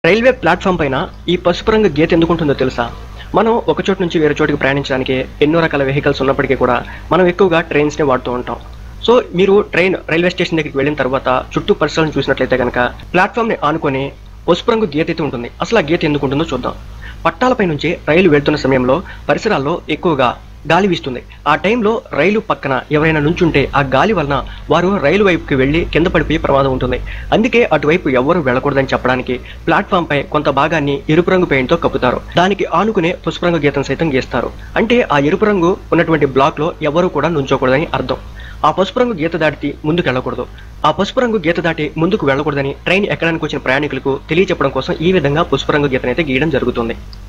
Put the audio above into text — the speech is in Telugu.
రైల్వే ప్లాట్ఫామ్ పైన ఈ పసుపు రంగు గీత ఎందుకు ఉంటుందో తెలుసా మనం ఒక చోటు నుంచి వేరే చోటుకి ప్రయాణించడానికి ఎన్నో రకాల వెహికల్స్ ఉన్నప్పటికీ కూడా మనం ఎక్కువగా ట్రైన్స్ని వాడుతూ ఉంటాం సో మీరు ట్రైన్ రైల్వే స్టేషన్ దగ్గరికి వెళ్ళిన తర్వాత చుట్టూ పరిసరాలను చూసినట్లయితే కనుక ప్లాట్ఫామ్ని ఆనుకొని పసుపు రంగు గీత అయితే ఉంటుంది అసలు ఆ గీత ఎందుకు ఉంటుందో చూద్దాం పట్టాలపై నుంచి రైలు వెళ్తున్న సమయంలో పరిసరాల్లో ఎక్కువగా గాలి వీస్తుంది ఆ టైంలో రైలు పక్కన ఎవరైనా నుంచుంటే ఆ గాలి వలన వారు రైలు వైపుకి వెళ్ళి కింద పడిపోయే ప్రమాదం ఉంటుంది అందుకే అటువైపు ఎవరు వెళ్ళకూడదని చెప్పడానికి ప్లాట్ఫామ్ పై కొంత భాగాన్ని ఎరుపు రంగు పెయింట్ తో కప్పుతారు దానికి ఆనుకునే పసుపు రంగు గీతం సైతం గీస్తారు అంటే ఆ ఎరుపు రంగు ఉన్నటువంటి బ్లాక్ లో ఎవరు కూడా నుంచోకూడదని అర్థం ఆ పసుపు రంగు గీత దాటి ముందుకు వెళ్ళకూడదు ఆ పసుపు రంగు గీత దాటి ముందుకు వెళ్ళకూడదని ట్రైన్ ఎక్కడానికి వచ్చిన ప్రయాణికులకు తెలియచెప్పడం కోసం ఈ విధంగా పసుపు రంగు గీతనైతే గీయడం జరుగుతుంది